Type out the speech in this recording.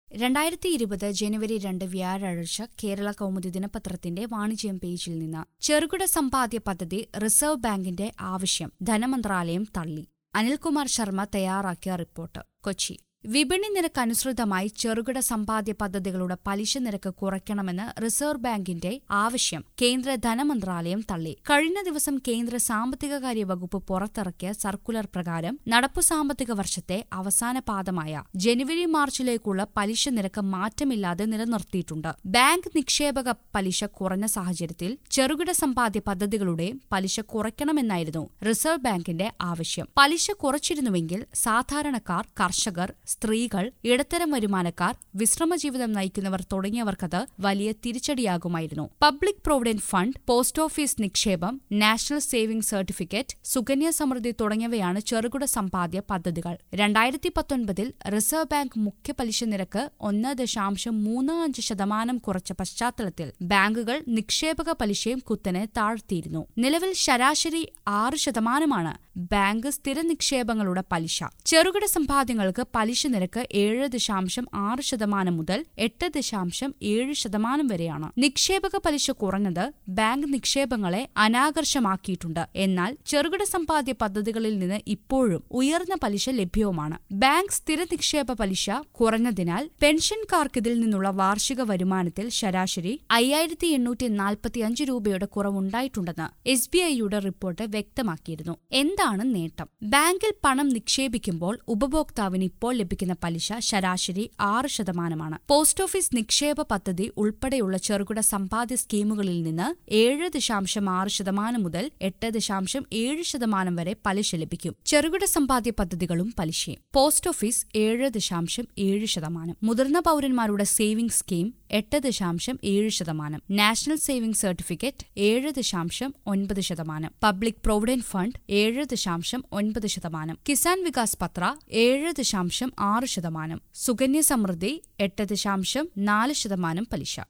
രണ്ടായിരത്തി ഇരുപത് ജനുവരി രണ്ട് വ്യാഴാഴ്ച കേരള കൗമുദി ദിനപത്രത്തിന്റെ വാണിജ്യം പേജിൽ നിന്ന് ചെറുകിട സമ്പാദ്യ പദ്ധതി റിസർവ് ബാങ്കിന്റെ ആവശ്യം ധനമന്ത്രാലയം തള്ളി അനിൽകുമാർ ശർമ്മ തയ്യാറാക്കിയ റിപ്പോർട്ട് കൊച്ചി വിപണി നിരക്ക് അനുസൃതമായി ചെറുകിട സമ്പാദ്യ പദ്ധതികളുടെ പലിശ നിരക്ക് കുറയ്ക്കണമെന്ന് റിസർവ് ബാങ്കിന്റെ ആവശ്യം കേന്ദ്ര ധനമന്ത്രാലയം തള്ളി കഴിഞ്ഞ ദിവസം കേന്ദ്ര സാമ്പത്തികകാര്യ വകുപ്പ് പുറത്തിറക്കിയ സർക്കുലർ പ്രകാരം നടപ്പു സാമ്പത്തിക വർഷത്തെ അവസാന പാദമായ ജനുവരി മാർച്ചിലേക്കുള്ള പലിശ നിരക്ക് മാറ്റമില്ലാതെ നിലനിർത്തിയിട്ടുണ്ട് ബാങ്ക് നിക്ഷേപക പലിശ കുറഞ്ഞ സാഹചര്യത്തിൽ ചെറുകിട സമ്പാദ്യ പദ്ധതികളുടെയും പലിശ കുറയ്ക്കണമെന്നായിരുന്നു റിസർവ് ബാങ്കിന്റെ ആവശ്യം പലിശ കുറച്ചിരുന്നുവെങ്കിൽ സാധാരണക്കാർ കർഷകർ സ്ത്രീകൾ ഇടത്തരം വരുമാനക്കാർ വിശ്രമജീവിതം നയിക്കുന്നവർ തുടങ്ങിയവർക്കത് വലിയ തിരിച്ചടിയാകുമായിരുന്നു public provident fund post office നിക്ഷേപം national saving certificate Sukanya Samriddhi തുടങ്ങിയവയാണ് ചെറുകിട സമ്പാദ്യ പദ്ധതികൾ രണ്ടായിരത്തി പത്തൊൻപതിൽ റിസർവ് ബാങ്ക് മുഖ്യ പലിശ നിരക്ക് ഒന്ന് ദശാംശം മൂന്ന് അഞ്ച് ശതമാനം കുറച്ച പശ്ചാത്തലത്തിൽ ബാങ്കുകൾ നിക്ഷേപക പലിശയും കുത്തനെ താഴ്ത്തിയിരുന്നു നിലവിൽ ശരാശരി ആറ് ശതമാനമാണ് ബാങ്ക് സ്ഥിര നിക്ഷേപങ്ങളുടെ പലിശ ചെറുകിട സമ്പാദ്യങ്ങൾക്ക് പലിശ നിരക്ക് ഏഴ് ദശാംശം ആറ് ശതമാനം മുതൽ എട്ട് ദശാംശം ഏഴ് ശതമാനം വരെയാണ് നിക്ഷേപക പലിശ കുറഞ്ഞത് ബാങ്ക് നിക്ഷേപങ്ങളെ അനാകർഷമാക്കിയിട്ടുണ്ട് എന്നാൽ ചെറുകിട സമ്പാദ്യ പദ്ധതികളിൽ നിന്ന് ഇപ്പോഴും ഉയർന്ന പലിശ ലഭ്യവുമാണ് ബാങ്ക് സ്ഥിര നിക്ഷേപ പലിശ കുറഞ്ഞതിനാൽ പെൻഷൻകാർക്ക് ഇതിൽ നിന്നുള്ള വാർഷിക വരുമാനത്തിൽ ശരാശരി അയ്യായിരത്തി എണ്ണൂറ്റി നാൽപ്പത്തിയഞ്ച് രൂപയുടെ കുറവുണ്ടായിട്ടുണ്ടെന്ന് എസ് ബി ഐയുടെ റിപ്പോർട്ട് വ്യക്തമാക്കിയിരുന്നു എന്താണ് നേട്ടം ബാങ്കിൽ പണം നിക്ഷേപിക്കുമ്പോൾ ഉപഭോക്താവിന് ഇപ്പോൾ ലഭിക്കുന്ന പലിശ ശരാശരി ആറ് ശതമാനമാണ് പോസ്റ്റ് ഓഫീസ് നിക്ഷേപ പദ്ധതി ഉൾപ്പെടെയുള്ള ചെറുകിട സമ്പാദ്യ സ്കീമുകളിൽ നിന്ന് ഏഴ് ദശാംശം ആറ് ശതമാനം മുതൽ എട്ട് ദശാംശം ഏഴ് ശതമാനം വരെ പലിശ ലഭിക്കും ചെറുകിട സമ്പാദ്യ പദ്ധതികളും പലിശയും പോസ്റ്റ് ഓഫീസ് ഏഴ് ദശാംശം ഏഴ് ശതമാനം മുതിർന്ന പൌരന്മാരുടെ സേവിംഗ് സ്കീം എട്ട് ദശാംശം ഏഴ് ശതമാനം നാഷണൽ സേവിംഗ് സർട്ടിഫിക്കറ്റ് ഏഴ് ദശാംശം ഒൻപത് ശതമാനം പബ്ലിക് പ്രൊവിഡന്റ് ഫണ്ട് ഏഴ് ദശാംശം ഒൻപത് ശതമാനം കിസാൻ വികാസ് പത്ര ഏഴ് ദശാംശം ആറ് ശതമാനം സുകന്യ സമൃദ്ധി എട്ട് ദശാംശം നാല് ശതമാനം പലിശ